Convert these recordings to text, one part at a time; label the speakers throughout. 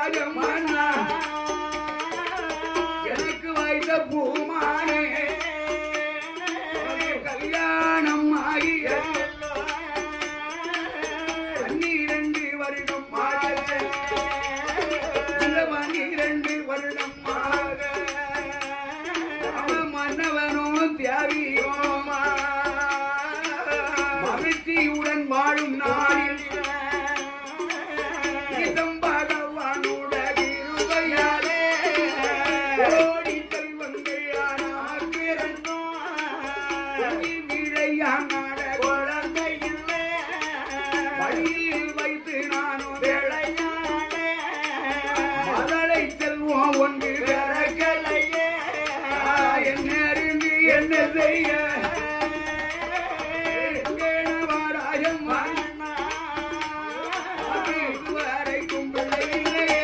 Speaker 1: ராஜம் மன்னா எனக்கு வாய்த்த பூமானே கல்யாணம் ஆகிய பன்னிரண்டு வருடம் ஆக இந்த பன்னிரண்டு வருடம் ஆக அவன் மன்னவனோ தியாகியோ மகிழ்ச்சியுடன் வாழும் நாளில் இதம் பகவானோட கிருபையாலே கோடி செல்வங்கள் ஆனால் பிறந்தோம். பொங்கி விளையாட குழந்தை இல்லை. வழியில் வைத்து நானும் விளையாட மதலை செல்வோம் ஒன்று பிறக்கலையே என்ன அறிந்து என்ன செய்ய கேணவராயம் மன்னா அது இதுவரைக்கும் பிள்ளை இல்லையே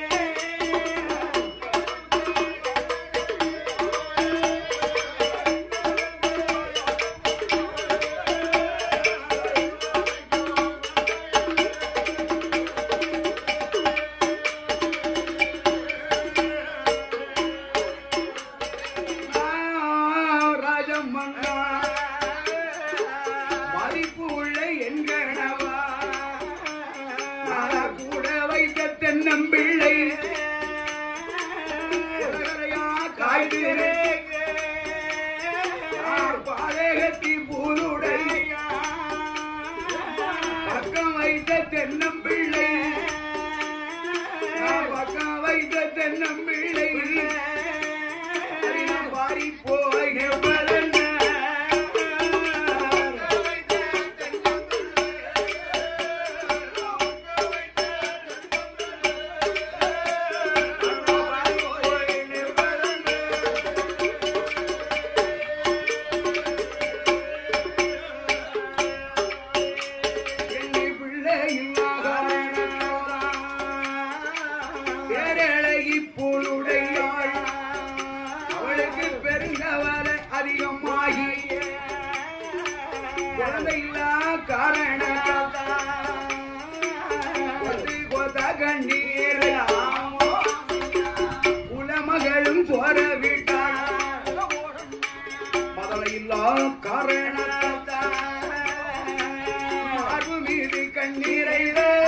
Speaker 1: ராஜமன்னா மதிப்பு உள்ள என்கணவா நாளா கூட வைத்த தென்னம்பிள்ளை உலகறையா காய்கிறே பாடகத்தி பூருடை பக்கம் வைத்த தென்னம்பிள்ளை பக்கம் வைத்த தென்னம்பிள்ளை வாரி போய் எவ்வளவு எண்ணி பிள்ளை பேரழகி பொருடையாள் அவளுக்கு பெருங்கவலை அதிகமாகி குழந்தையில்லா காரணத்தால் கொத்து கொத்த கண்ணீர் குலமகளும் சோர விட்டாள் மதலையில்லா காரணத்தால் மார்பு மீது கண்ணீரை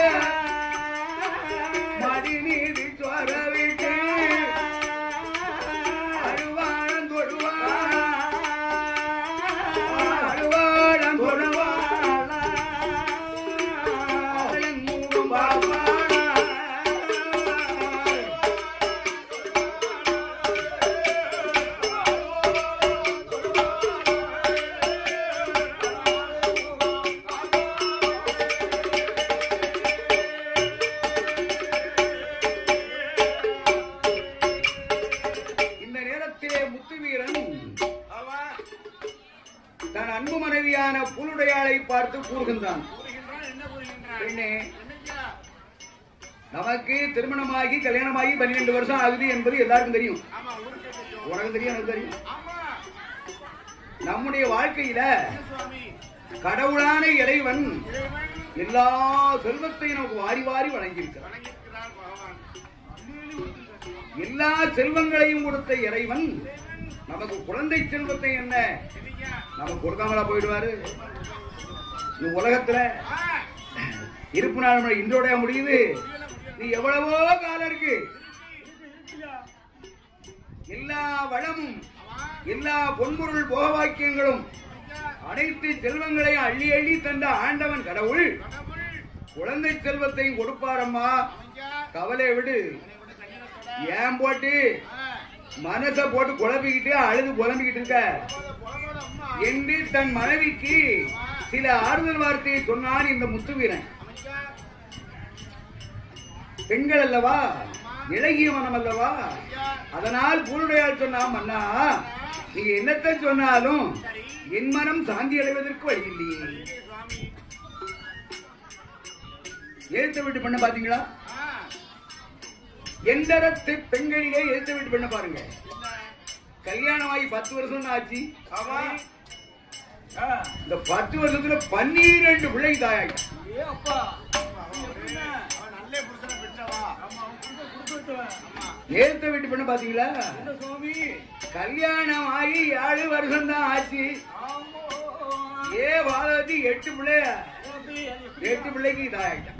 Speaker 1: மடி மீது சோர விட்டு அருவாழம் தொடுவாள் அருவாழம் தொடுவாள் அவளன் மூடும் பாவாள் இந்த நேரத்திலே முத்துவீரன் தன் அன்பு மனைவியான புலுடையாளை பார்த்து கூறுகின்றான் பெண்ணே நமக்கு திருமணமாகி கல்யாணமாகி பன்னிரண்டு வருஷம் ஆகுது என்பது எல்லாருக்கும் தெரியும் உனக்கு தெரியும் எனக்கு தெரியும் நம்முடைய வாழ்க்கையில கடவுளான இறைவன் எல்லா செல்வத்தையும் நமக்கு வாரி வாரி வழங்கியிருக்கிறார் எல்லா செல்வங்களையும் கொடுத்த இறைவன் நமக்கு குழந்தை செல்வத்தை என்ன நமக்கு கொடுக்காமலா போயிடுவாரு இந்த உலகத்துல இருப்பு நாள் மணி இன்றோட முடியுது நீ எவ்வளவோ காலம் இருக்கு எல்லா வளமும் எல்லா பொன்பொருள் போகவாக்கியங்களும் அனைத்து செல்வங்களையும் அள்ளி அள்ளி தந்த ஆண்டவன் கடவுள் குழந்தை செல்வத்தையும் கொடுப்பாரம்மா கவலை விடு ஏன் போட்டு மனச போட்டு குழப்பிக்கிட்டு அழுது புலம்பிக்கிட்டு இருக்க என்று தன் மனைவிக்கு சில ஆறுதல் வார்த்தையை சொன்னான் இந்த முத்துவீரன் பெண்கள் அல்லவா இளகிய மனம் அல்லவா அதனால் பூருடையால் சொன்னா மன்னா நீங்க என்னத்தை சொன்னாலும் என் மனம் சாந்தி அடைவதற்கு வழி இல்லையே எழுத்த வீட்டு பண்ண பாத்தீங்களா எந்தரத்து பெண்களிலே எழுத்த வீட்டு பண்ண பாருங்க கல்யாணம் ஆகி பத்து வருஷம் தான் ஆச்சு இந்த பத்து வருஷத்துல பன்னிரண்டு பிள்ளை தாயாயிட்டான் ஏத்த வீட்டு பெண்ணு பாத்தீங்களா கல்யாணம் ஆகி ஏழு வருஷம் தான் ஆச்சு ஏ பாலவதி எட்டு பிள்ளை எட்டு பிள்ளைக்கு இதாயிட்டான்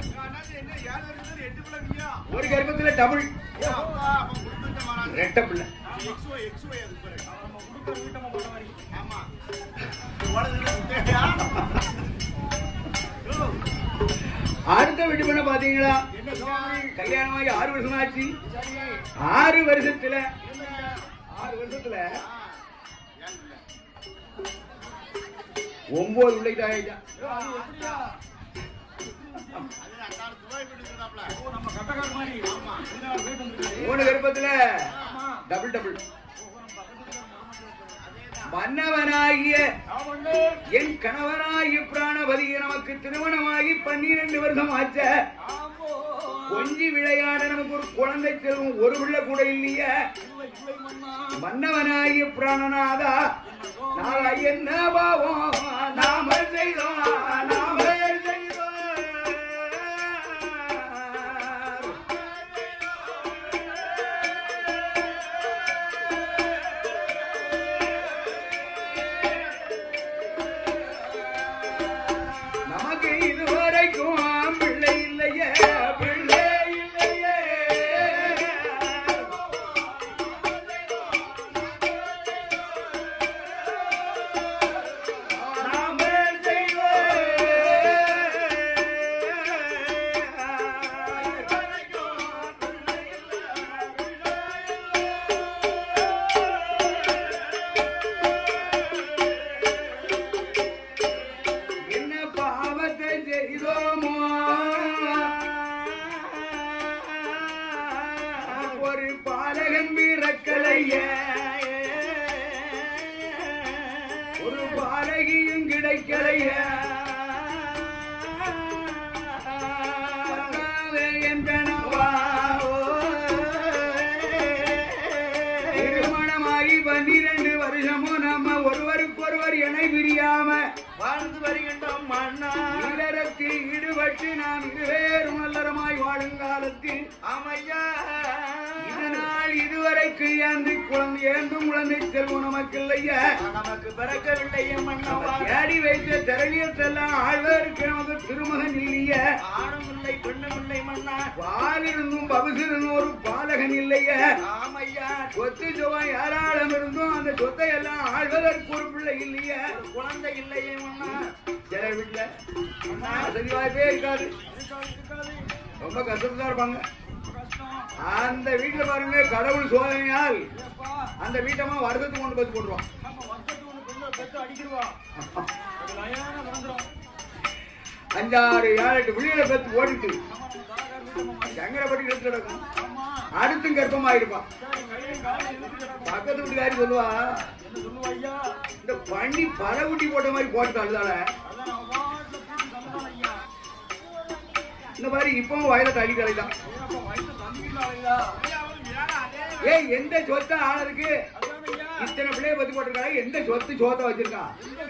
Speaker 1: ஒரு கர்ப்பத்துல டபுள் ரெட்ட பிள்ளை அடுத்த வீட்டு பெண்ண பாத்தீங்களா கல்யாணம் ஆகி ஆறு வருஷம் ஆச்சு ஆறு வருஷத்துல ஆறு வருஷத்துல ஒன்பது பிள்ளைக்கு ஆயிட்டான் மூணு கர்ப்பத்துல டபுள் டபுள் மன்னவனாகிய என் கணவனாகிய பிராணபதி நமக்கு திருமணமாகி பன்னிரண்டு வருஷம் ஆச்ச கொஞ்சி விளையாட நமக்கு ஒரு குழந்தை செல்வம் ஒரு பிள்ளை கூட இல்லையே மன்னவனாகிய பிராணநாதா நான் என்ன பாவம் நாம செய்தோம் நாம செய்தோம் நமக்கு இதுவரைக்கும் பிள்ளை இல்லையே பிள்ளை இல்லையே நாம என்ன பாவத்தை செய்தோமோ ஒரு பாலகன் பிறக்கலைய ஒரு பாலகியும் கிடைக்கலைய என் கணவா திருமணமாகி பன்னிரண்டு வருஷமும் நம்ம ஒருவருக்கொருவர் இணை பிரியாம
Speaker 2: வாழ்ந்து வருகின்றோம் மன்னா
Speaker 1: இல்லறத்தில் ஈடுபட்டு நாம் இருவேறும் நல்லறமாய் வாழும் காலத்தில்
Speaker 2: ஆமையா
Speaker 1: இதனால் இதுவரைக்கு ஏந்தி குழந்தை ஏந்தும் குழந்தை செல்வம் நமக்கு இல்லையா
Speaker 2: நமக்கு பிறக்கவில்லையே மன்னவா
Speaker 1: தேடி வைத்த திரளியத்தெல்லாம் ஆழ்வதற்கு நமக்கு திருமகன் இல்லையே
Speaker 2: ஆணும் இல்லை பெண்ணும் இல்லை மன்னா
Speaker 1: பாலிருந்தும் பகுசிருந்தும் ஒரு பாலகன் இல்லையே
Speaker 2: ஆமையா
Speaker 1: சொத்து சுகம் ஏராளம் இருந்தும் அந்த சொத்தை எல்லாம் ஆழ்வதற்கு ஒரு பிள்ளை இல்லையே
Speaker 2: ஒரு குழந்தை இல்லையே மன்னா
Speaker 1: சில வீட்டுல வசதி வாய்ப்பே இருக்காது ரொம்ப கஷ்டத்துல இருப்பாங்க அந்த வீட்டுல பாருங்க கடவுள் சோதனையால் அந்த வீட்டமா வருஷத்துக்கு கொண்டு பத்து போட்டுருவான் அஞ்சாறு ஏழு எட்டு பிள்ளைகளை பத்து ஓடிட்டு சங்கரப்பட்டி எடுத்து கிடக்கும் அடுத்தும் கர்ப்பமாயிருப்பான் பக்கத்து வீட்டுக்காரி சொல்லுவா இந்த பண்ணி பறகுட்டி போட்ட மாதிரி போட்டு அழுதால இந்த மாதிரி இப்பவும் வயல தள்ளி கலைதான் ஏய் எந்த சொத்தை ஆளருக்கு இத்தனை பிள்ளைய பத்தி போட்டிருக்காங்க எந்த சொத்து சோத்தை வச்சிருக்கா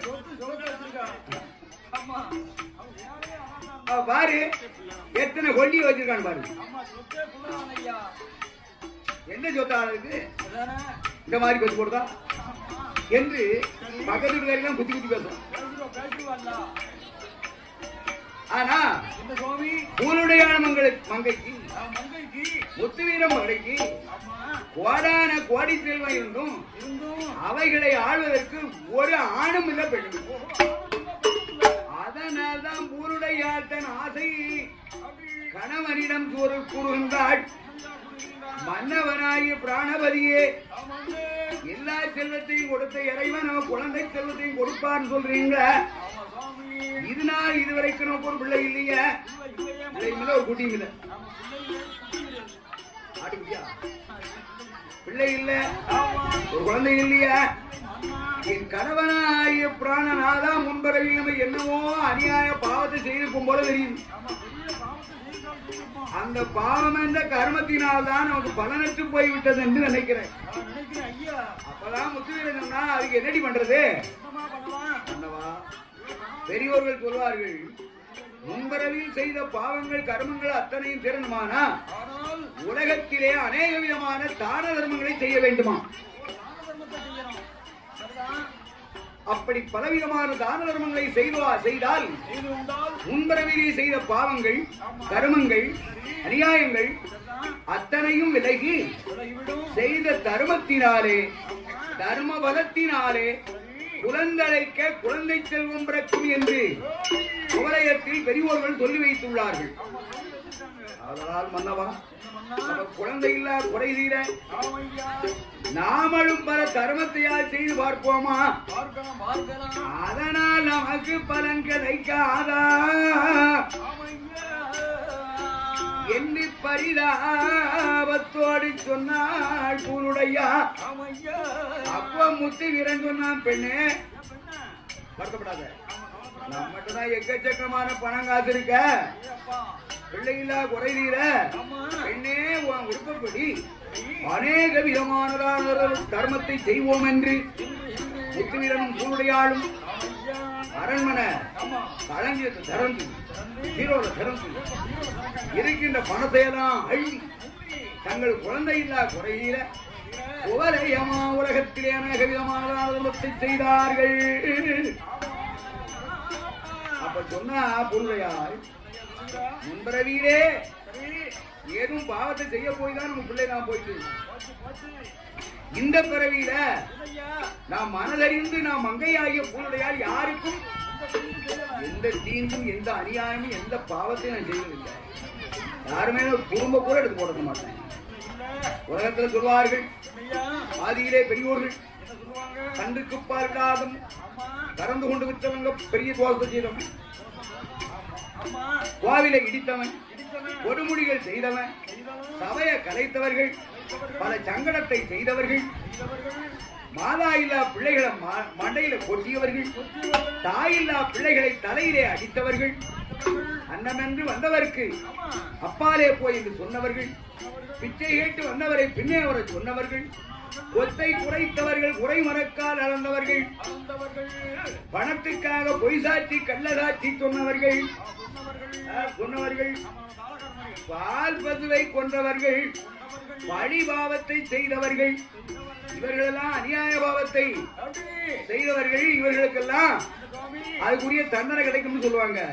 Speaker 1: அவ பாரு எத்தனை கொல்லி வச்சிருக்கான்னு பாரு எந்த சொத்து ஆளருக்கு இந்த மாதிரி பத்தி போடுதா என்று பக்கத்து வீட்டுக்காரி குத்தி குத்தி பேசும் ஆனா ஊருடையான மங்களுக்கு மங்கைக்கு முத்துவீரம் மங்கைக்கு கோடான கோடி செல்வம் இருந்தும் அவைகளை ஆள்வதற்கு ஒரு ஆணும் இல்ல பெண்ணும் அதனால்தான் ஊருடையார் தன் ஆசை கணவனிடம் கூறு கூறுகின்றாள் மன்னவனாகிய பிராணபதியே எல்லா செல்வத்தையும் கொடுத்த இறைவன் நம்ம குழந்தை செல்வத்தையும் கொடுப்பான்னு சொல்றீங்க இது நாள் இதுவரைக்கும் நமக்கு ஒரு பிள்ளை இல்லையா பிள்ளை இல்ல ஒரு குட்டியும் இல்ல ஆட்டுக்குட்டியா பிள்ளை இல்ல ஒரு குழந்தை இல்லையா என் கணவனாகிய பிராணநாதா முன்பரவில் நம்ம என்னவோ அநியாய பாவத்தை செய்திருக்கும் போல தெரியும் அந்த பாவம் என்ற கர்மத்தினால் தான் நமக்கு பலனற்று போய்விட்டது என்று நினைக்கிறேன் அப்பதான் முத்துவீரன் சொன்னா அதுக்கு என்னடி பண்றது பண்ணவா பெரியோர்கள் சொல்வார்கள் முன்பரவில் செய்த பாவங்கள் கர்மங்கள் அத்தனையும் திறனுமானா
Speaker 2: ஆனால்
Speaker 1: உலகத்திலே அநேக விதமான தான தர்மங்களை செய்ய வேண்டுமா
Speaker 2: தான தர்மத்தை செய்யணும் சரிதான்
Speaker 1: அப்படி பலவிதமான தான தர்மங்களை செய்தா செய்தால்
Speaker 2: செய்து கொண்டால்
Speaker 1: முன்பரவிலே செய்த பாவங்கள் கர்மங்கள் அநியாயங்கள்
Speaker 2: சரிதான்
Speaker 1: அத்தனையும் விலகி
Speaker 2: விலகிவிடும்
Speaker 1: செய்த தர்மத்தினாலே தர்ம பலத்தினாலே குழந்தழைக்க குழந்தை செல்வம் பிறக்கும் என்று குவலயத்தில் பெரியோர்கள் சொல்லி வைத்துள்ளார்கள் அதனால் மன்னவா நம்ம குழந்தை இல்லா குறை தீர
Speaker 2: ஆமையா
Speaker 1: நாமளும் பல தர்மத்தையால் செய்து பார்ப்போமா
Speaker 2: பார்க்கலாம் பார்க்கலாம்
Speaker 1: அதனால் நமக்கு பலன் கிடைக்காதா
Speaker 2: ஆமையா
Speaker 1: என்று பரிதாபத்தோடு சொன்னாள் பூருடையா
Speaker 2: ஆமையா
Speaker 1: அப்ப முத்து வீரன் சொன்னான் பெண்ணே வருத்தப்படாத நம்மகிட்ட தான் எக்கச்சக்கமான பணம் காசு இருக்க
Speaker 2: அப்பா
Speaker 1: பிள்ளைகளா குறைதீர
Speaker 2: ஆமா
Speaker 1: பெண்ணே உன் விருப்பப்படி அநேக விதமானதான தர்மத்தை செய்வோம் என்று முத்துவீரனும் பூருடையாளும்
Speaker 2: ஆமையா
Speaker 1: அரண்மனை
Speaker 2: ஆமா
Speaker 1: களஞ்சியத்தை திறந்து ஹீரோல திறந்து இருக்கின்ற பணத்தை எல்லாம் அள்ளி தங்கள் குழந்தை இல்லா குறையில உபலயமா உலகத்திலே அநேக விதமான தர்மத்தை செய்தார்கள் அப்ப சொன்னா புள்ளையார் முன்பரவியிலே ஏதும் பாவத்தை செய்ய போய் தான் நம்ம பிள்ளை நான் போயிட்டு இந்த பிறவியில நாம் மனதறிந்து நாம் மங்கையாகிய பூனுடையால் யாருக்கும் எந்த தீங்கும் எந்த அநியாயமும் எந்த பாவத்தையும் நான் செய்வதில்லை யாருமே ஒரு குடும்ப கூட எடுத்து போட மாட்டேன் உலகத்துல சொல்வார்கள் ஆதியிலே பெரியோர்கள் கண்ணுக்கு பார்க்காதும் கறந்து கொண்டு விட்டவங்க பெரிய தோசை செய்தவன் கோவிலை இடித்தவன் கொடுமுடிகள் செய்தவன் சபையை கலைத்தவர்கள் பல சங்கடத்தை செய்தவர்கள் மாதா இல்லா பிள்ளைகளை ம- மண்டையில கொட்டியவர்கள் தாயில்லா பிள்ளைகளை தலையிலே அடித்தவர்கள் அன்னமென்று வந்தவருக்கு அப்பாலே போய் என்று சொன்னவர்கள் பிச்சை கேட்டு வந்தவரை பின்னே அவரை சொன்னவர்கள் கொத்தை குறைத்தவர்கள் குறை மறக்கால் அளந்தவர்கள் பணத்துக்காக பொய் சாட்சி கள்ள சாட்சி சொன்னவர்கள் ஆ, சொன்னவர்கள் பால் பசுவை கொன்றவர்கள் பழி பாவத்தை செய்தவர்கள் இவர்களெல்லாம் அநியாய பாவத்தை செய்தவர்கள் இவர்களுக்கெல்லாம் அதுக்குரிய தண்டனை கிடைக்கும்னு சொல்லுவாங்க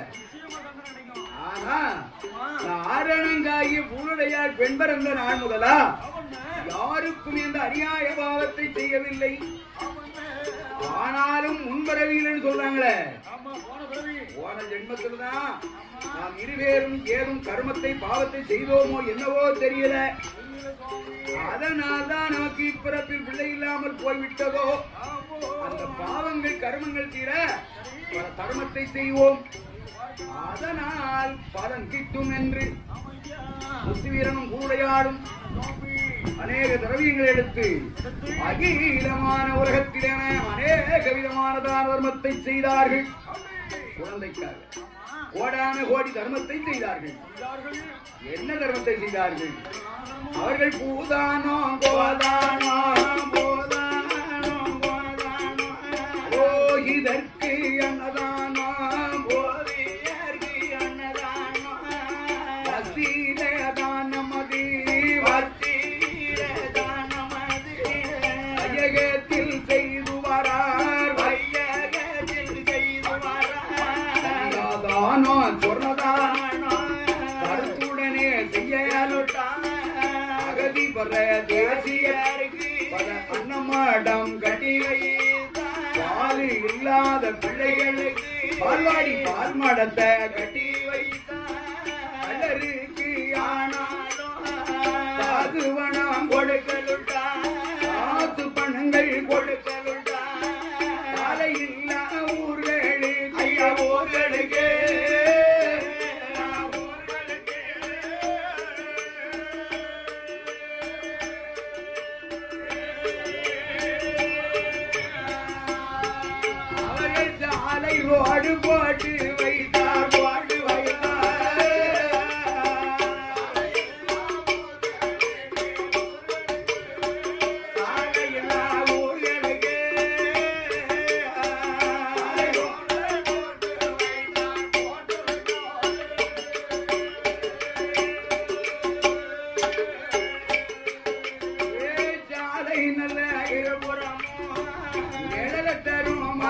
Speaker 1: ஆனா ஆரணங்காகிய பூனுடையார் பெண் பிறந்த நாள் முதலா யாருக்கும் எந்த அநியாய பாவத்தை செய்யவில்லை ஆனாலும் முன்பரவியில் சொல்றாங்களே போன ஜென்மத்தில் தான் நாம் இருவேரும் ஏதும் கர்மத்தை பாவத்தை செய்தோமோ என்னவோ தெரியல அதனால் தான் நமக்கு இப்பிறப்பில் பிள்ளை இல்லாமல் போய்விட்டதோ அந்த பாவங்கள் கர்மங்கள் தீர பல தர்மத்தை செய்வோம் அதனால் பலன் கிட்டும் என்று முத்துவீரனும் கூடையாடும் அநேக திரவியங்களை எடுத்து அகிலமான உலகத்திலான அநேக விதமானதான தர்மத்தை செய்தார்கள் குழந்தைக்காக கோடான கோடி தர்மத்தை செய்தார்கள் என்ன தர்மத்தை செய்தார்கள் அவர்கள் பூதானோ கோதானோ போதானோ கோதானோ போகிதற்கு அன்னதானோ போதியற்கு அன்னதானோ வசீலே தானமதி வசீல தானமதி வையகத்தில் செய்து வரார் வையகத்தில் செய்து வரார் தானோ சொன்னதானோ கருத்துடனே செய்யலுட்டான் அகதி பர தேசியருக்கு பல அன்னமாடம் கட்டி பால் இல்லாத பிள்ளைகளுக்கு பால்வாடி பால் மாடத்தை கட்டி வைத்தாருக்கு ஆனாலும் சாதுவனம் கொடுக்கலுட்டா காசு பணங்கள் கொடுக்கலுட்டா காலை இல்லா ஊர்களுக்கு ஐயா ஊர்களுக்கு அவர்கள் சாலை ரோடு போட்டு வைத்தார் போட்டு வைத்தார் சாலையில்லா ஊர்களுக்கு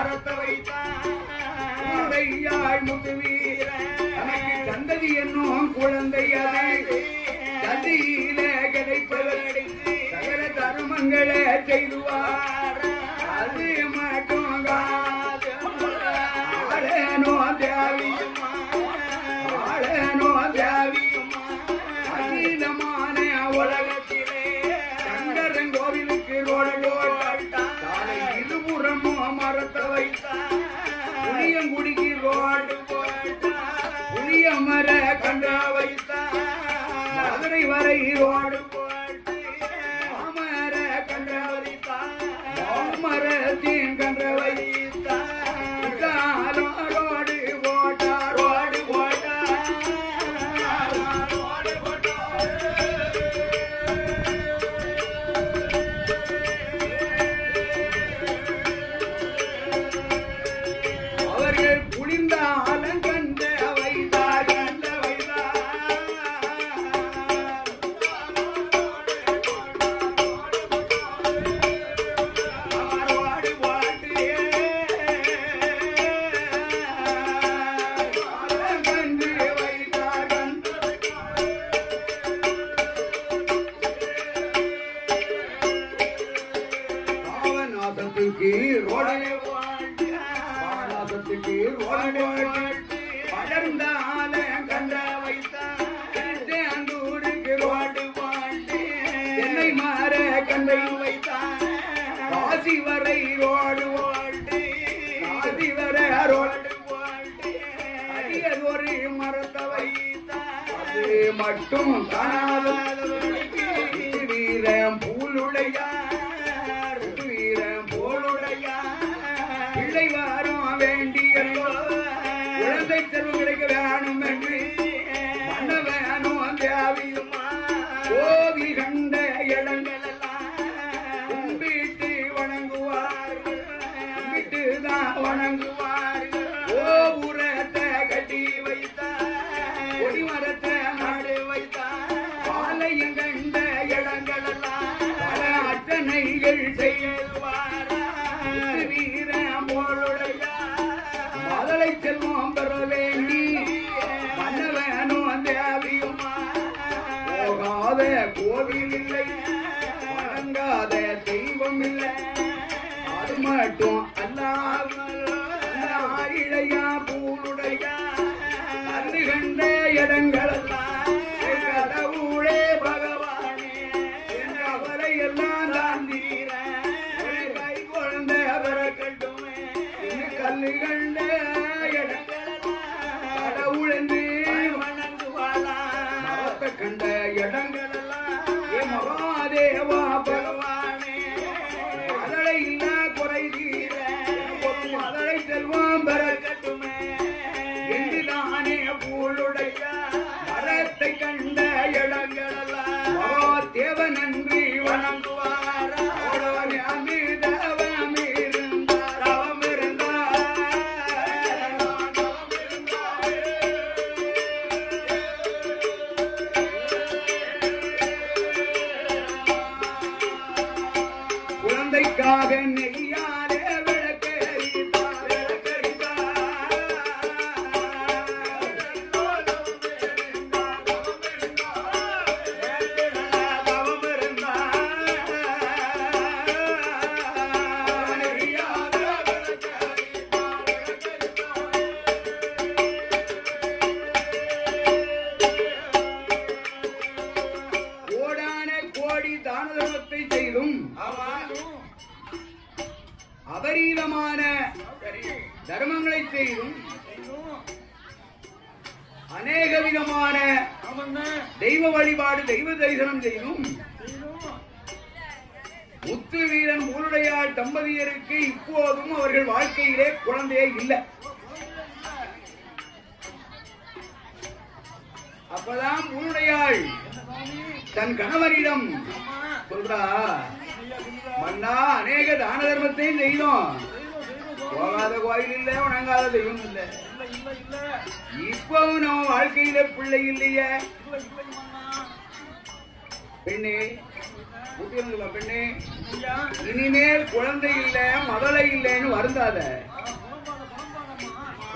Speaker 2: மறத்த வைத்தான்
Speaker 1: குழந்தையாய் முதுவீர தனக்கு சந்ததி என்னும் குழந்தை அது சதியில கிடைப்பதற்கு சகல தர்மங்களை செய்துவார் அது மட்டும் காது ஆளனோ தேவியுமா ஆளனோ தேவியுமா அதீதமான உலகத்திலே சங்கரன் கோவிலுக்கு ரோடு போட்டான் சாலை இருபுறமும் மரத்த வைத்தான் புளியங்குடிக்கு ரோடு போட்டான் புளிய மர கண்ட வைத்தான் மதுரை வரை ரோடு போட்டு மாமர கண்ட வைத்தான் மாமரத்தின் கண்ட வைத்தான் ரோடு போட்டா ரோடு போட்டா ரோடு அவர்கள் குளிர்ந்த அலங்கண்ட வைத்தார் கண்ட வைத்தார் பாட்டு அலங்கண்டு வைத்தார் கண்ட பாவநாசத்துக்கு ரோடு பாவநாசத்துக்கு ரோடு படர்ந்த ஆல கண்ட வைத்தான் அந்தூருக்கு ரோடு என்னை மாற கண்டை வைத்தான் காசி வரை ரோடு ஓட்டு காசி வரை ரோடு ஓட்டு அரியதொரு மரத்தை வைத்தான் அது மட்டும் காணாதவர்களுக்கு வீரம் பூலுடையார் வீரம் போலுடையார் பிள்ளை வாரம் வேண்டியல்லோ குழந்தை செல்வங்களுக்கு வேணும் என்று பண்ண வேணும் தேவியுமா கோவி கண்ட இடங்களெல்லாம் கும்பிட்டு வணங்குவார்கள் கும்பிட்டு தான் வணங்குவார்கள் ஓ உரத்தை கட்டி வைத்தார் கொடி மரத்தை நாடு வைத்தார் பாலையும் கண்ட இடங்களெல்லாம் பல அர்ச்சனைகள் செய்வாரா வீர மதலை செல்வம் பெற வேண்டி மன்னவனும் தேவியுமா போகாத கோவில் இல்லை வணங்காத தெய்வம் இல்லை அது மட்டும் அல்லாமல் இளையா பூலுடையா அது கண்ட இடங்களெல்லாம் கடவுளே பகவானே என்ற அவரை எல்லாம் தாந்தீர கை குழந்தை பிறக்கட்டுமே இன்னும் கல்லு கண்ட இடங்களெல்லாம் கடவுள் என்று வணங்குவாளா மரத்தை கண்ட இடங்களெல்லாம் ஏ மகாதேவா பகவானே மதலை இல்ல குறை தீர மதலை செல்வம் பெறக்கட்டுமே என்று நானே பூளுடைய மரத்தை கண்ட இடங்களெல்லாம் மகா தேவன் நன்றி வணங்குவாரா அமி தவம் இருந்தார் தவம் இருந்தார் தவம் இருந்தார் குழந்தைக்காக நெய்யாலே விளக்கரித்தார் கோடான கோடி தான தர்மத்தை செய்தும் அபரீதமான தர்மங்களை செய்தும் அநேக விதமான தெய்வ வழிபாடு தெய்வ தரிசனம் செய்தும் முத்து வீரன் ஊருடையாள் தம்பதியருக்கு இப்போதும் அவர்கள் வாழ்க்கையிலே குழந்தையே இல்லை அப்பதான் ஊருடையாள் தன் கணவனிடம் சொல்றா மன்னா அநேக தான தர்மத்தையும் செய்தோம் போகாத கோயில் இல்ல வணங்காத தெய்வம் இல்ல இப்பவும் நம்ம வாழ்க்கையில பிள்ளை இல்லையே பெண்ணே ஊட்டிருங்களா பெண்ணே இனிமேல் குழந்தை இல்ல மதலை இல்லைன்னு வருந்தாத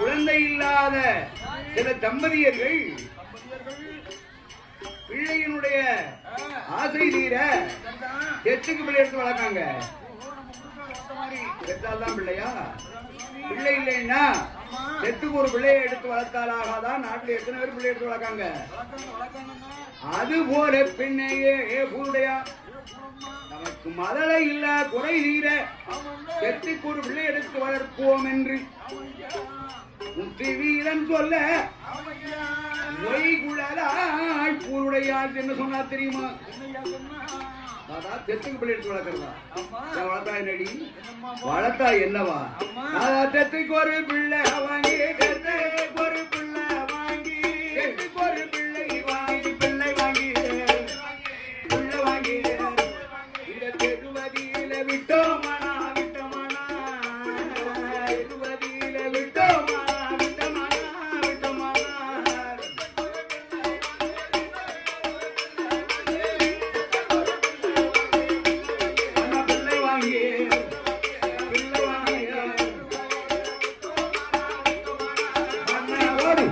Speaker 1: குழந்தை இல்லாத சில தம்பதியர்கள்
Speaker 2: தம்பதியர்கள்
Speaker 1: பிள்ளையினுடைய
Speaker 2: ஆ,
Speaker 1: ஆசை தீர
Speaker 2: சரிதான்.
Speaker 1: எச்சுக்கு பிள்ளை எடுத்து வளர்க்காங்க
Speaker 2: ஓ, நம்ம குடும்பம் வளர்த்த மாதிரி.
Speaker 1: பெற்றால்தான் பிள்ளையா
Speaker 2: சுவாமி.
Speaker 1: பிள்ளை இல்லைன்னா
Speaker 2: ஆமா.
Speaker 1: செத்துக்கு ஒரு பிள்ளையை எடுத்து வளர்த்தாலாகாதான் நாட்டுல எத்தனை பேர் பிள்ளை எடுத்து வளர்க்காங்க
Speaker 2: வளர்க்கணும், வளர்க்கணுங்க.
Speaker 1: அது போல பின்னையே ஏ பூருடையா
Speaker 2: ஏ, பூரம்மா.
Speaker 1: நமக்கு மதலை இல்ல குறை தீர
Speaker 2: ஆமாங்க.
Speaker 1: செத்துக்கு ஒரு பிள்ளை எடுத்து வளர்ப்போம் என்று
Speaker 2: ஆமையா.
Speaker 1: முத்தி வீரன் சொல்ல
Speaker 2: ஆமையா.
Speaker 1: மொய் குழலாய் பூருடையாள் என்ன சொன்னா தெரியுமா
Speaker 2: என்னய்யா சொன்னா?
Speaker 1: அதான் செத்துக்கு பிள்ளை எடுத்து வளர்க்கறதா
Speaker 2: ஆமா.
Speaker 1: ஏன் வளர்த்தா என்னடி
Speaker 2: என்னம்மா
Speaker 1: வளர்த்தா என்னவா
Speaker 2: ஆமா.
Speaker 1: அதான் செத்துக்கு ஒரு பிள்ளை வாங்கி செத்துக்கு ஒரு பிள்ளை வாங்கி செத்துக்கு ஒரு பிள்ளை வாங்கி பிள்ளை வாங்கி பிள்ளை வாங்கி இந்த தெருவதியில விட்டோமானா விட்டோமானா தெருவதியில விட்டோமானா விட்டோமானா விட்டோமானா அண்ணா பிள்ளை வாங்கி பிள்ளை வாங்கி அண்ணா ஓடு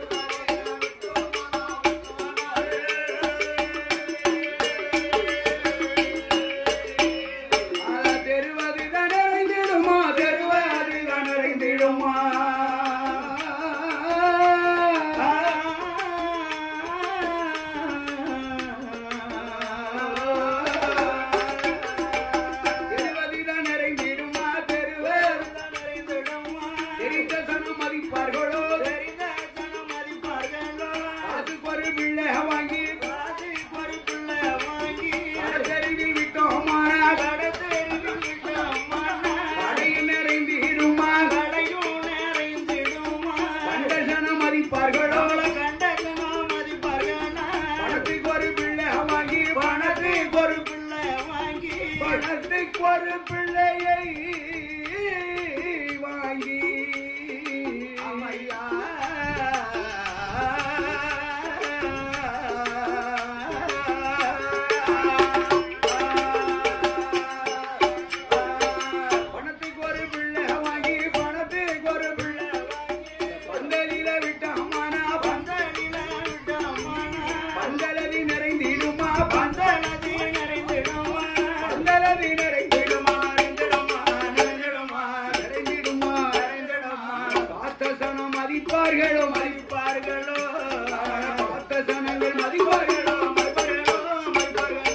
Speaker 1: அட தெருவது நிறைந்திடுமா தெருவது நிறைந்திடுமா தெருவது நிறைந்திடுமா தெருவது நிறைந்திடுமா தெரிந்த சனம் மதிப்பார்களோ தெரிந்த சனம் மதிப்பார்களோ அதுக்கு ஒரு பிள்ளை வாங்கி அதுக்கு ஒரு பிள்ளை வாங்கி கடத்தெருவில் விட்டோமானா கடத்தெருவில் விட்டோமானா கடையில் நிறைந்திடுமா கடையும் நிறைந்திடுமா கண்ட சனம் மதிப்பார்களோ கண்ட சனம் மதிப்பார்களோ பணத்துக்கு ஒரு பிள்ளை வாங்கி பணத்துக்கு ஒரு பிள்ளை வாங்கி பணத்துக்கு ஒரு பிள்ளையை வாங்கி அம்மையா பணத்துக்கு ஒரு பிள்ளை வாங்கி பணத்துக்கு ஒரு பிள்ளை வாங்கி பந்தலில விட்டோமானா பந்தலில விட்டோமானா பந்தலதி நிறைந்திடுமா பந்தலதி நிறைந்திடுமா பந்தலதி நிறைந்திடுமா நிறைந்திடுமா நிறைந்திடுமா நிறைந்திடுமா நிறைந்திடுமா பார்த்த சனம் மதிப்பார்களோ மதிப்பார்களோ பார்த்த சனங்கள் மதிப்பார்களோ மதிப்பார்களோ மதிப்பார்களோ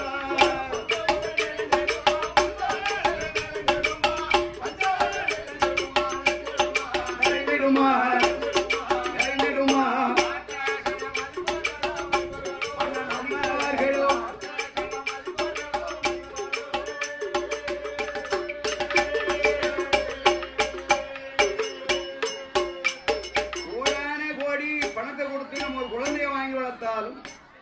Speaker 1: நிறைந்திடுமா நிறைந்திடுமா அண்ணன் அம்மாவார்களோ கோடான கோடி பணத்தை கொடுத்து நம்ம ஒரு குழந்தைய வாங்கி வளர்த்தாலும்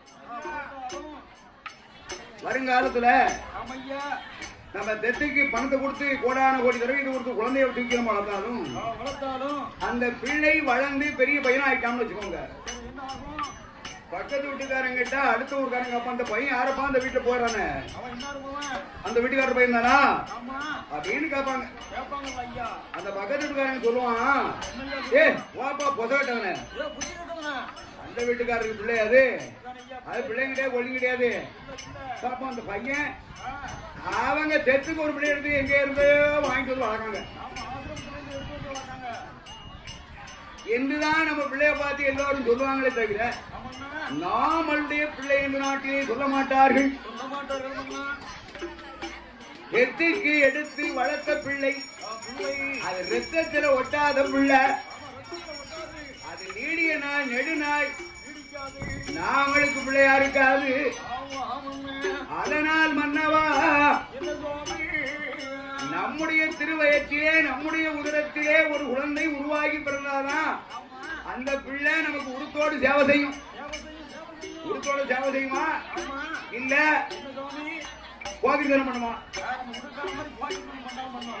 Speaker 1: வருங்காலத்துல
Speaker 2: ஆமையா.
Speaker 1: நம்ம தெத்துக்கு பணத்தை கொடுத்து கோடான கோடி தடவை இது கொடுத்து குழந்தைய தூக்கி நம்ம வளர்த்தாலும்
Speaker 2: ஆ, வளர்த்தாலும்
Speaker 1: அந்த பிள்ளை வளர்ந்து பெரிய பையனா ஆயிட்டான்னு வச்சுக்கோங்க
Speaker 2: சரி, என்ன ஆகும்?
Speaker 1: பக்கத்து வீட்டுக்காரங்க கிட்ட அடுத்த ஊருக்காரங்க அப்ப அந்த பையன் யாரப்பா அந்த வீட்டுல போறானே
Speaker 2: அவன் என்ன இருக்குவன்?
Speaker 1: அந்த வீட்டுக்காரர் பையன் தானா
Speaker 2: ஆமா.
Speaker 1: அப்படின்னு கேட்பாங்க
Speaker 2: கேட்பாங்கல்ல ஐயா.
Speaker 1: அந்த பக்கத்து வீட்டுக்காரங்க சொல்லுவான் ஏ வாப்பா பொசகட்டவன
Speaker 2: ஏ, புத்தி கெட்டவனா?
Speaker 1: அந்த வீட்டுக்காரருக்கு பிள்ளை அது
Speaker 2: இதான் ஐயா.
Speaker 1: அது பிள்ளைங்க கிடையாது ஒழுங்கு கிடையாது
Speaker 2: இல்ல, இல்ல.
Speaker 1: பாப்பா அந்த பையன்
Speaker 2: ஆ,
Speaker 1: அவங்க தெத்துக்கு ஒரு பிள்ளை எடுத்து எங்க இருந்து வாங்கிட்டு வந்து வளர்க்காங்க
Speaker 2: ஆமா, ஆசிரமத்துல இருந்து எடுத்து வந்து வளர்த்தாங்க.
Speaker 1: என்றுதான் நம்ம பிள்ளைய பார்த்து எல்லாரும் சொல்லுவாங்களே தவிர
Speaker 2: ஆமாண்ணா.
Speaker 1: நாமளுடைய பிள்ளை என்று நாட்டிலே சொல்ல மாட்டார்கள்
Speaker 2: சொல்ல மாட்டார்கள் அண்ணா.
Speaker 1: தெத்துக்கு எடுத்து வளர்த்த பிள்ளை
Speaker 2: ஆ, பிள்ளை.
Speaker 1: அது ரத்தத்துல ஒட்டாத பிள்ளை
Speaker 2: ஆமா, ரத்தத்துல ஒட்டாது.
Speaker 1: அது நீடிய நாய் நெடுநாய்
Speaker 2: நீடிக்காது.
Speaker 1: நாங்களுக்கு பிள்ளையா இருக்காது
Speaker 2: ஆமா, ஆமாங்க.
Speaker 1: அதனால் மன்னவா
Speaker 2: என்ன சுவாமி?
Speaker 1: நம்முடைய திருவயத்திலே நம்முடைய உதரத்திலே ஒரு குழந்தை உருவாகி பிறந்தாதான்
Speaker 2: ஆமா.
Speaker 1: அந்த பிள்ளை நமக்கு உருத்தோடு சேவை செய்யும்
Speaker 2: சேவை செய்யும், சேவை செய்யும்.
Speaker 1: உருத்தோடு சேவை செய்யுமா
Speaker 2: ஆமா.
Speaker 1: இல்ல
Speaker 2: என்ன சுவாமி?
Speaker 1: கோபிதனம் பண்ணுமா
Speaker 2: ஆ, நம்ம உடுக்காத மாதிரி பாக்கியம் பண்ணாம பண்ணோம்.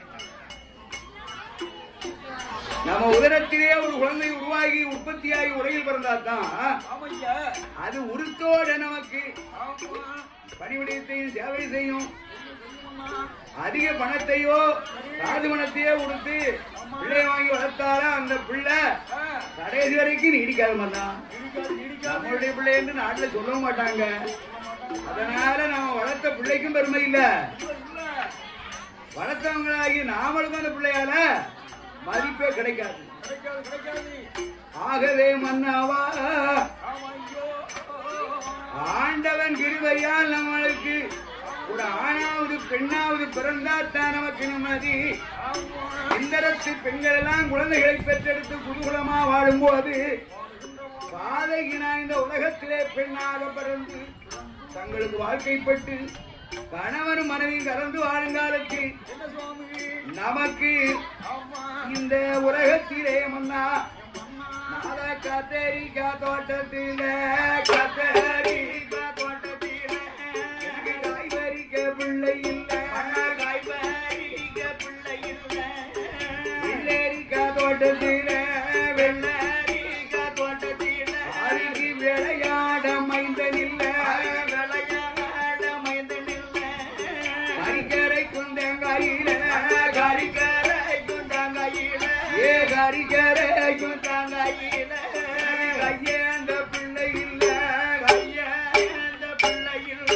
Speaker 1: நம்ம உதரத்திலே ஒரு குழந்தை உருவாகி உற்பத்தியாகி உலகில் பிறந்தாதான்
Speaker 2: ஆமையா.
Speaker 1: அது உருத்தோடு நமக்கு
Speaker 2: ஆமா.
Speaker 1: பணிவிடயத்தையும் சேவை செய்யும்
Speaker 2: செய்யுமண்ணா.
Speaker 1: அதிக பணத்தையோ ராஜு பணத்தையோ கொடுத்து
Speaker 2: ஆமா.
Speaker 1: பிள்ளைய வாங்கி வளர்த்தாலும் அந்த பிள்ளை
Speaker 2: ஆ,
Speaker 1: கடைசி வரைக்கும் நீடிக்காத மாட்டான்
Speaker 2: இடிக்காது, இடிக்காது.
Speaker 1: நம்மளுடைய பிள்ளை என்று நாட்டுல சொல்ல மாட்டாங்க அதனால நம்ம வளர்த்த பிள்ளைக்கும் பெருமை இல்ல
Speaker 2: இல்ல,
Speaker 1: வளர்த்தவங்களாகி நாமளும் அந்த பிள்ளையால மதிப்பே கிடைக்காது
Speaker 2: கிடைக்காது, கிடைக்காது.
Speaker 1: ஆகவே மன்னவா
Speaker 2: ஆமா, ஐயோ.
Speaker 1: ஆண்டவன் கிருபையால் நம்மளுக்கு ஒரு ஆணாவது பெண்ணாவது பிறந்தாத்தான் நமக்கு நிம்மதி
Speaker 2: ஆமா.
Speaker 1: இந்தரத்து பெண்கள் எல்லாம் குழந்தைகளை பெற்றெடுத்து குதூகலமா வாழும்போது பாதகினா இந்த உலகத்திலே பெண்ணாக பிறந்து தங்களுக்கு வாழ்க்கைப்பட்டு கணவன் மனைவி கலந்து வாழுங்காலத்தில்
Speaker 2: என்ன சுவாமி?
Speaker 1: நமக்கு
Speaker 2: ஆமா.
Speaker 1: இந்த உலகத்திலே மன்னா நாத கத்தரிக்கா தோட்டத்தில கத்தரிக்கா தோட்டத்தில எனக்கு காய் பறிக்க பிள்ளை இல்ல காய் பறிக்க பிள்ளை இல்ல வெள்ளரிக்கா தோட்டத்தில வெள்ளரிக்கா தோட்டத்தில அருகி விளையாட மைந்தன் இல்ல விளையாட மைந்தன் இல்ல கரிக்கரை குந்தங்காயில கரிக்கரை குந்தங்காயில ஏ கரிக்கரை குந்தங்காயில கையேந்த பிள்ளை இல்ல கையேந்த பிள்ளை இல்ல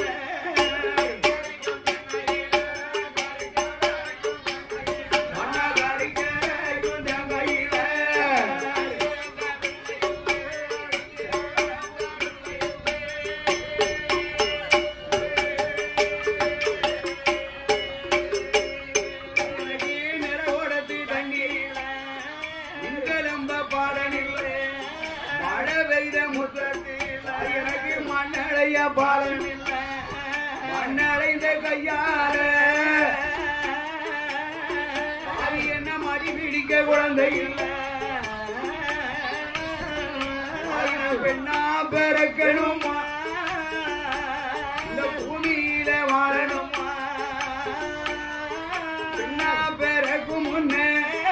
Speaker 1: மன்னா கரிக்கரை குந்தங்காயில நிறவோடத்து தண்ணீரில இங்கலம்ப பாடனில்லை மழை பெய்த முத்தத்தில் எனக்கு மண்ணழைய பாலன் இல்லை மண்ணடைந்த கையால அது என்ன மடி பிடிக்க குழந்தை இல்லை ஆயிரம் பெண்ணா பிறக்கணுமா இந்த பூமியில வாழணுமா பெண்ணா பிறக்கும் முன்னே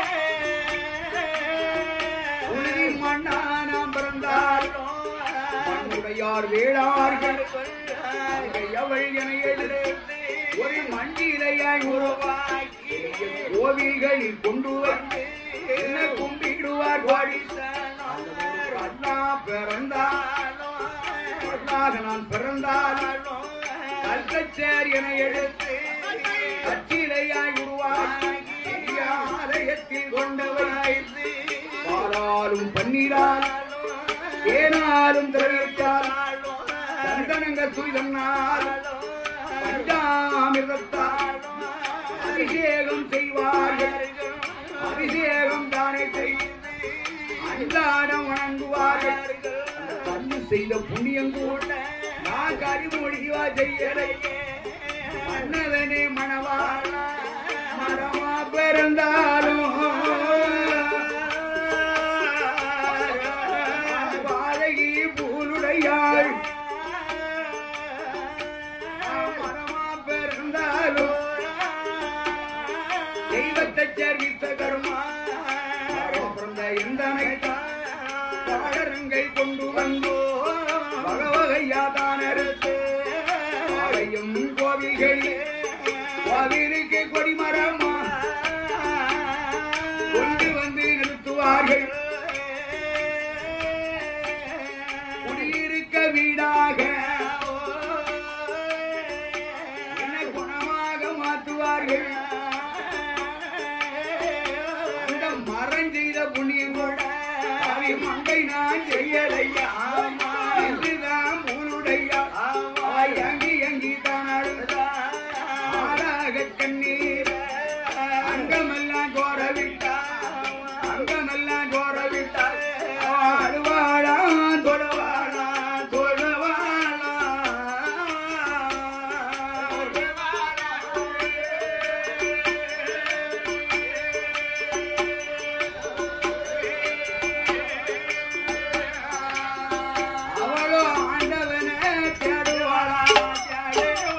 Speaker 1: உறுதி மண்ணா நாம் பிறந்தாலும் மண்ணுடையார் வேளார்கள் அவள் என எழுது ஒரு மண்டிலையாய் உருவாக்கி கோவில்களில் கொண்டு வந்து என்ன கும்பிடுவார் பாடித்தானோ அண்ணா பிறந்தாலும் அண்ணாக நான் பிறந்தாலும் கல்கச்சேர் என எடுத்து கச்சிலையாய் உருவாக்கி ஆலயத்தில் கொண்டவராய் பாலாலும் பன்னீரால் ஏனாலும் திரவியத்தால் சந்தனங்க சுயதனால் பஞ்சாமிர்தத்தால் அபிஷேகம் செய்வார்கள் அபிஷேகம் தானே செய்து அன்றாடம் வணங்குவார்கள் அந்த கண்ணு செய்த புண்ணியம் கூட நான் கரிமொழிவா செய்யலையே மன்னவனே மணவாளா மரமா பிறந்தாலும் வாழகி பூலுடையாள் மரமா பிறந்தாலும் தெய்வத்தை சேர்வித்த கருமா பிறந்த எந்தனை பாடரங்கை கொண்டு வந்தோ வகவகையா தானறுத்து ஆலயம் கோவில்களில் கோவிலுக்கு கொடிமரமா கொண்டு வந்து நிறுத்துவார்கள் குடியிருக்க வீடாக என்ன குணமாக மாற்றுவார்கள் அந்த மரம் செய்த புண்ணியம் கூட அவை மங்கை நான் செய்யலையா இதுதான் உன்னுடைய அங்கி அங்கி தான் அழுதா ஆறாக கண்ணீர் அங்கமெல்லாம் கோரவிட்டா அங்கமெல்லாம் கோரவிட்டா ஆடுவாளா தொழவாளா தொழவாளா அவளோ ஆண்டவனே தேடுவாளா தேடுவாளா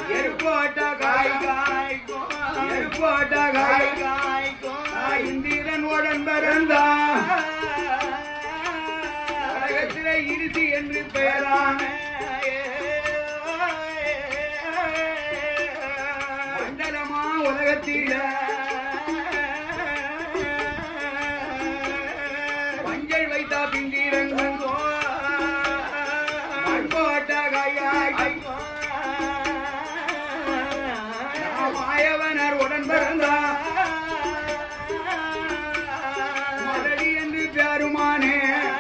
Speaker 1: எருப்போட்டா காய் எருப்போட்டா காய் நான் இந்திரன் உடன் பிறந்தான் உலகத்திலே இறுதி என்று பெயரான மண்டலமா உலகத்தில மஞ்சள் வைத்தா பிந்திரங்கும் மண்போட்டா காயாய் நாம் ஆயவனர் உடன் பிறந்தான் மலடி என்று பேருமானே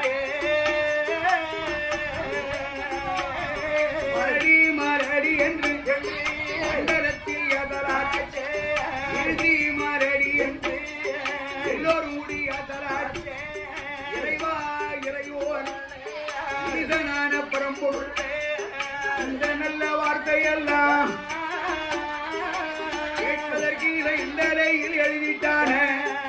Speaker 1: மலடி மலடி என்று மண்டலத்தில் எதராட்சி இறுதி மலடி என்று எல்லோரும் கூடி எதராட்சி இறைவா இறைவோன் ஈசனான பரம்பொருள் இந்த நல்ல வார்த்தையெல்லாம் கேட்பதற்கு இதை இந்த நிலையில் எழுதிட்டானே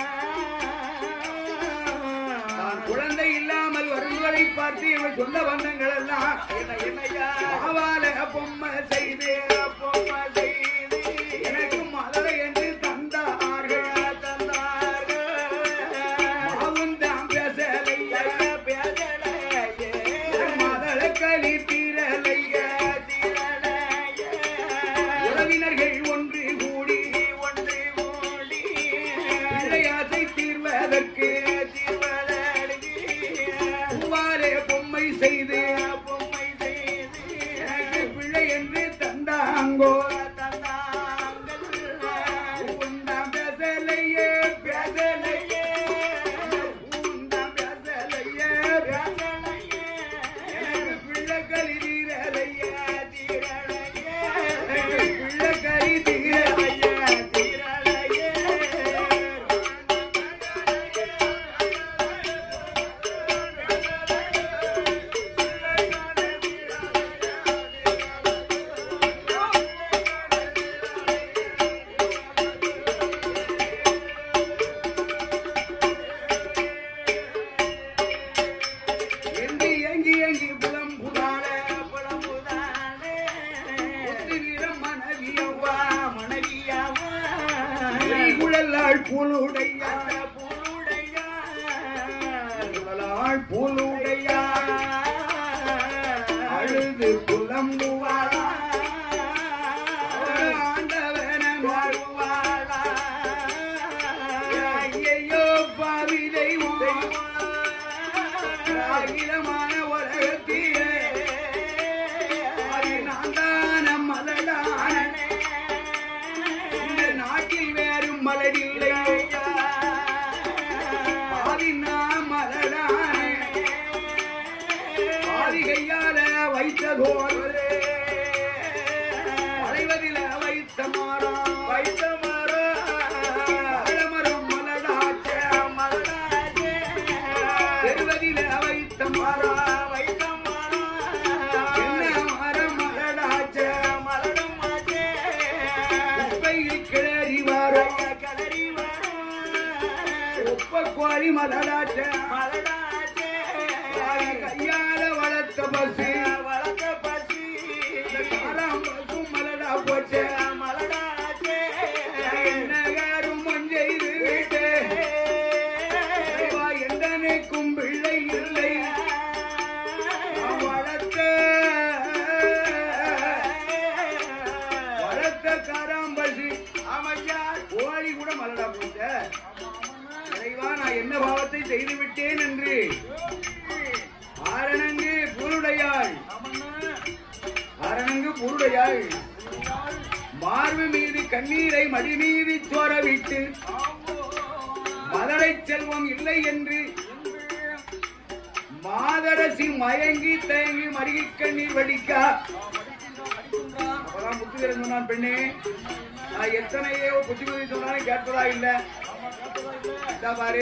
Speaker 1: நான் குழந்தை இல்லாமல் வருவதை பார்த்து இவன் சொன்ன வண்ணங்கள் எல்லாம் ஆவால பொம்மை செய்து பொம்மை செய்து எனக்கு மதுரை என்று தந்தார்கள் தந்தார்கள் மாவுந்தான் பேசலையா மதள களி தீரலைய உறவினர்கள் ஒன்று கூடி ஒன்று கூடி பிள்ளையாசை தீர்வதற்கு பூவாலே பொம்மை செய்து பொம்மை செய்து எனக்கு பிள்ளை என்று தந்தாங்கோ உண்டாம் பேசலையே பேசலையே உண்டாம் பேசலையே பேசலையே எனக்கு பிள்ளை கறி தீரலையே தீரலையே எனக்கு பிள்ளை கறி தீரலையே தீரலையே எங்கி எங்கி எங்கி புலம் புதான புலம் புதானே வீரம் மனைவியவா மனைவியவா குழலாள் புலுடையா புலுடையா குழலாள் புலுடையா அழுது புலம்புவாளா ஆண்டவன வாழ்வாளா ஐயையோ பாவி தெய்வம் அகிலமான உலகத்திலே நான் தான மலடான இந்த நாட்டில் வேறும் மலரில்லை ஆதி நான் மலடானே ஆதி கையால வைத்ததோர் வளைவதில வைத்த மரம் வைத்த மரம் மரம் மலடாச்ச மலடாச்சே பெருவதில வைத்த மரம் வைத்த மரம் என்ன மரம் மலடாச்ச மலடம் குப்பையில் கிளறி வரும் கிளறி வரும் உப்ப கோழி மலடாச்ச மலடாச்சே கையால வளர்த்த பசு வளர்த்த பசு காரம் பசு மலடா போச்சே மலடாச்சே நகரும் மஞ்செய்து விட்டு எந்தனைக்கும் பிள்ளை இல்லை நான் வளர்த்த வளர்த்த காராம்பசி ஆமையா கோழி கூட மலடா போச்ச இறைவா நான் என்ன பாவத்தை செய்து விட்டேன் என்று ஆரணங்கு பொருடையாள் ஆரணங்கு பொருடையாள் மார்பு மீது கண்ணீரை மடி மீது சோர விட்டு மதலை செல்வம் இல்லை என்று மாதரசி மயங்கி தயங்கி மருகி கண்ணீர் வடிக்கா அப்பதான் முத்துவீரன் சொன்னான் பெண்ணே நான் எத்தனையோ புத்திமதி சொன்னாலும் கேட்பதா இல்ல இதா பாரு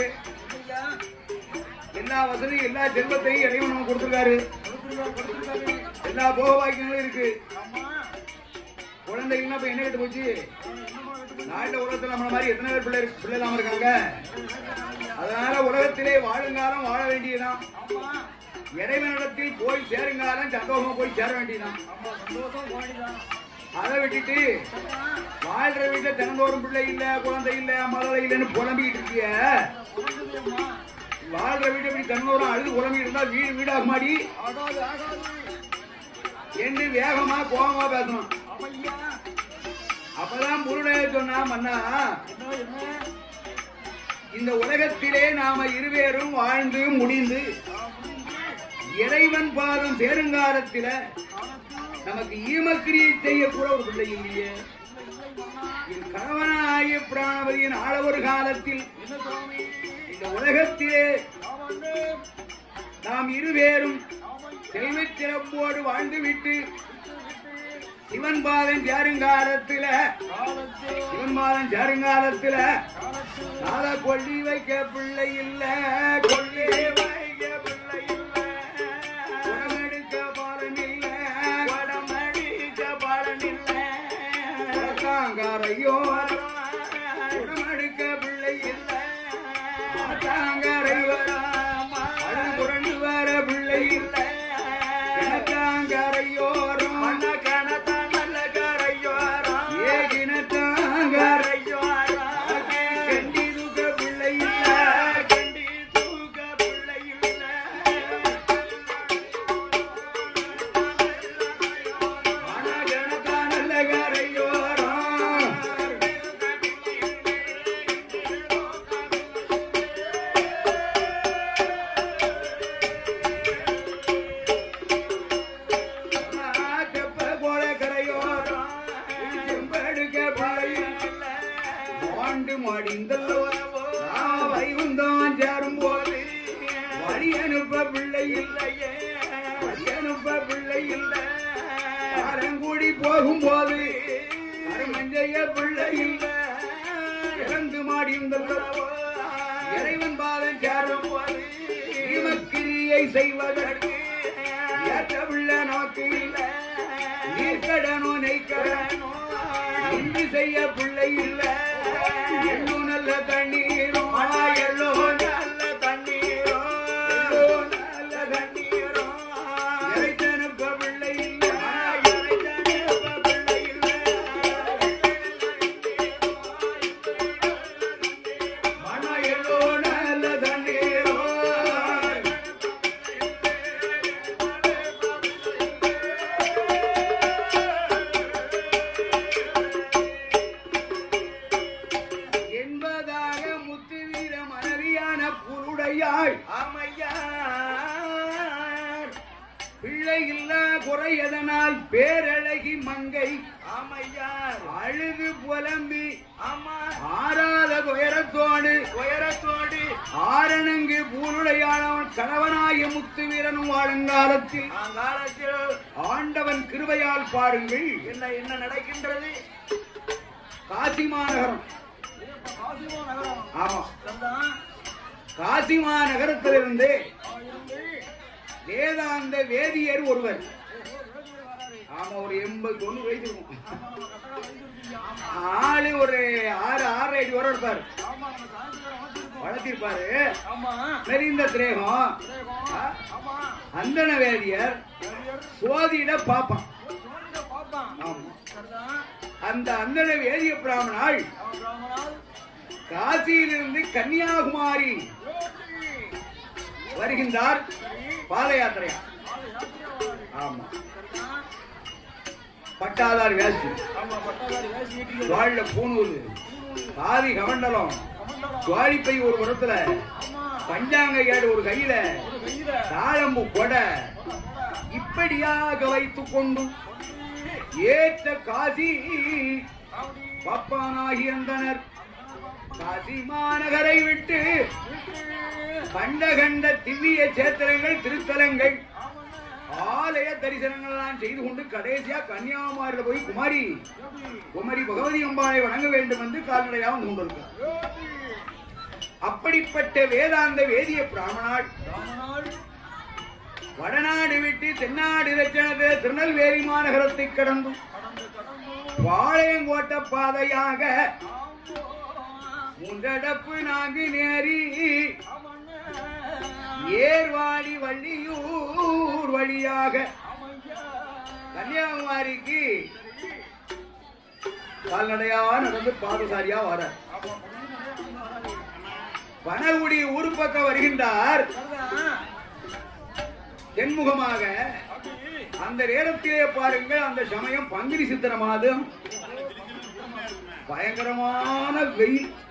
Speaker 1: எல்லா வசதியும் எல்லா செல்வத்தையும் இறைவன் நமக்கு கொடுத்திருக்காரு எல்லா போக வாக்கியங்களும் இருக்கு குழந்தைகள்லாம் இப்ப என்ன கிட்ட போச்சு நாட்டுல உலகத்துல நம்மள மாதிரி எத்தனை பேர் பிள்ளை இருக்கு- பிள்ளை இல்லாம இருக்காங்க அதனால உலகத்திலே வாழுங்காலம் வாழ வேண்டியதுதான் இறைவனிடத்தில் போய் சேருங்காலம் சந்தோஷமா போய் சேர வேண்டியதுதான் அதை விட்டுட்டு வாழ்ற வீட்டுல தினந்தோறும் பிள்ளை இல்ல குழந்தை இல்ல மழை இல்லைன்னு புலம்பிக்கிட்டு இருக்கிய
Speaker 2: உறங்குதியம்மா.
Speaker 1: வாழ்ற வீட்டை இப்படி தினந்தோறும் அழுது புலம்பி இருந்தா வீடு வீடாக மாடி
Speaker 2: ஆகாது, ஆகாது.
Speaker 1: என்று வேகமா கோபமா பேசணும்
Speaker 2: ஆமையா.
Speaker 1: அப்பதான் முருடைய சொன்னா மன்னா
Speaker 2: என்ன, என்ன?
Speaker 1: இந்த உலகத்திலே நாம இருவேரும் வாழ்ந்து முடிந்து
Speaker 2: ஆ, முடிஞ்சு.
Speaker 1: இறைவன் பாதம் சேருங்காலத்தில
Speaker 2: காலத்து.
Speaker 1: நமக்கு ஈமக்கிரியை செய்யக்கூட ஒரு பிள்ளை இல்லையே
Speaker 2: இல்லை, இல்லை, மன்னா.
Speaker 1: என் கணவனாகிய பிராணபதியின் ஆளவொரு காலத்தில்
Speaker 2: என்ன சுவாமி?
Speaker 1: இந்த உலகத்திலே
Speaker 2: ஆமாண்டு.
Speaker 1: நாம் இருவேரும்
Speaker 2: ஆமை.
Speaker 1: செல்வச் சிறப்போடு வாழ்ந்துவிட்டு
Speaker 2: விட்டு, விட்டு.
Speaker 1: சிவன் பாதம் சேருங்காலத்தில
Speaker 2: காலத்து.
Speaker 1: சிவன் பாதம் சேருங்காலத்தில
Speaker 2: காலத்து.
Speaker 1: நாள கொள்ளி வைக்க பிள்ளை இல்ல கொள்ளி வைக்க பிள்ளை இல்ல குடமெடுக்க பாலன் இல்ல குடமடிக்க பாலன் இல்ல காங்காரையோ குடமெடுக்க பிள்ளை இல்ல காங்காரையோ அழகு புரண்டு வர பிள்ளை இல்ல கணக்காங்காரையோரம் நல்ல கரையோரம் ஏகினத்தாங்காரையோரம் கண்டி தூக்க பிள்ளை இல்ல கண்டி தூக்க பிள்ளை இல்ல மனகணக்கான நல்ல கரையோரம் செப்ப போல கரையோரம் செம்படுக்க பிள்ளையில்ல. ஆண்டு மடிந்தல்லோ நான் வைகுந்தம் சேரும் போது வழி அனுப்ப பிள்ளை இல்லையே வழி அனுப்ப பிள்ளை இல்லை காரங்குடி போகும்போது அருமஞ்சைய பிள்ளை இல்லை இறந்து மாடிந்தல்லோ இறைவன் பாதம் சேரும் போது ஈமக்கிரியை செய்வதற்கு ஏற்ற பிள்ளை நமக்கு இல்லை நீர்க்கடனோ நெய்க்கடனோ இன்று செய்ய பிள்ளை இல்ல எள்ளோ நல்ல தண்ணீரோ எள்ளோ நல்ல தண்ணீரோ எள்ளோ நல்ல தண்ணீரோ இறைத்தனுப்ப பிள்ளை இல்ல இறைத்தனுப்ப பிள்ளை இல்ல மன எள்ளோ நல்ல தண்ணீரோ என்பதாக முத்து வீர மனைவியான புருடையாள் ஆமையார் பிள்ளை இல்ல குறை எதனால் பேரழகி மங்கை ஆமையார் அழுது புலம்பி ஆமா ஆறாத துயரத்தோடு துயரத்தோடு ஆரணங்கு பூருடையாளவன் கணவனாய முத்து வீரனும் வாழுங்காலத்தில் காலத்தில் ஆண்டவன் கிருபையால் பாருங்கள் என்ன என்ன நடக்கின்றது காசி மாநகரம்
Speaker 2: காசிமோ நகரம்.
Speaker 1: ஆமா
Speaker 2: தந்தான்.
Speaker 1: காசி மாநகரத்திலிருந்து
Speaker 2: ஆ, இருந்து.
Speaker 1: வேதாந்த வேதியர் ஒருவர்
Speaker 2: ஓ, ஓ, வேதியர் வராரு.
Speaker 1: ஆமா ஒரு எண்பது தொண்ணூறு வயசு இருக்கும்
Speaker 2: ஆமா, நம்ம கட்டடம் வைத்திருக்கீங்க. ஆமா.
Speaker 1: ஆளு ஒரு ஆறு ஆறு அடி வர இருப்பாரு
Speaker 2: ஆமா, நம்ம சாயந்தரம் வந்திருக்கோம்.
Speaker 1: வளர்த்திருப்பாரு
Speaker 2: ஆமா.
Speaker 1: நெறிந்த திரேகம்
Speaker 2: திரேகம்.
Speaker 1: ஆ?
Speaker 2: ஆமா.
Speaker 1: அந்தன வேதியர்
Speaker 2: வேதியர்.
Speaker 1: சோதியிட பாப்பான்
Speaker 2: ஓ, சோனிட பாப்பான்.
Speaker 1: ஆமா
Speaker 2: சரிதான்.
Speaker 1: அந்த அந்தன வேதிய பிராமணாள்
Speaker 2: அவன் பிராமணால்.
Speaker 1: காசியிலிருந்து கன்னியாகுமரி
Speaker 2: வேதி.
Speaker 1: வருகின்றார்
Speaker 2: சரி.
Speaker 1: பாத யாத்திரையா
Speaker 2: ஆளு யாத்திரை வராரு.
Speaker 1: ஆமா
Speaker 2: சரிதான்.
Speaker 1: பட்டாதார் வேஷ்டி
Speaker 2: ஆமா, பட்டாதாரி வேசி கட்டிக்கிறது.
Speaker 1: வாழ்ல பூணூல் பாதி கமண்டலம்
Speaker 2: கமண்டலம்.
Speaker 1: சுவாலிப்பை ஒரு புறத்துல
Speaker 2: ஆமா.
Speaker 1: பஞ்சாங்க ஏடு ஒரு கையில
Speaker 2: ஒரு கையில.
Speaker 1: தாழம்பு கொடை
Speaker 2: போடா, போடா.
Speaker 1: இப்படியாக வைத்துக் கொண்டு
Speaker 2: ஒன்று.
Speaker 1: ஏற்ற காசி
Speaker 2: காவடி.
Speaker 1: பப்பானாகியிருந்தனர் காசி மாநகரை விட்டு
Speaker 2: வீட்டு.
Speaker 1: கண்ட கண்ட திவ்ய சேத்திரங்கள் திருத்தலங்கள்
Speaker 2: ஆமாண்ணே.
Speaker 1: ஆலய தரிசனங்கள் எல்லாம் செய்து கொண்டு கடைசியா கன்னியாகுமரியில போய் குமாரி
Speaker 2: வேதி.
Speaker 1: குமரி பகவதி அம்பாளை வணங்க வேண்டும் என்று கால்நடையா வந்து கொண்டிருக்கிறார்
Speaker 2: வேதி.
Speaker 1: அப்படிப்பட்ட வேதாந்த வேதிய பிராமணாள்
Speaker 2: ராமநாள்.
Speaker 1: வடநாடு விட்டு தென்னாடு இலச்சனத்தை திருநெல்வேலி மாநகரத்தை கடந்து
Speaker 2: கடந்து கடந்து.
Speaker 1: பாளையங்கோட்ட பாதையாக
Speaker 2: ஆம்போ.
Speaker 1: மூன்றடப்பு நான்கு நேரி
Speaker 2: ஆமாண்ணே.
Speaker 1: ஏர்வாடி வள்ளியூர் வழியாக
Speaker 2: ஆமையா.
Speaker 1: கன்னியாகுமரிக்கு
Speaker 2: சரி.
Speaker 1: கால்நடையா நடந்து பாதசாரியா வர பனகுடி ஊர் பக்கம் வருகின்றார் தென்முகமாக அந்த நேரத்திலே பாருங்கள் அந்த சமயம் பங்குனி சித்திர மாதம் பயங்கரமான வெயில்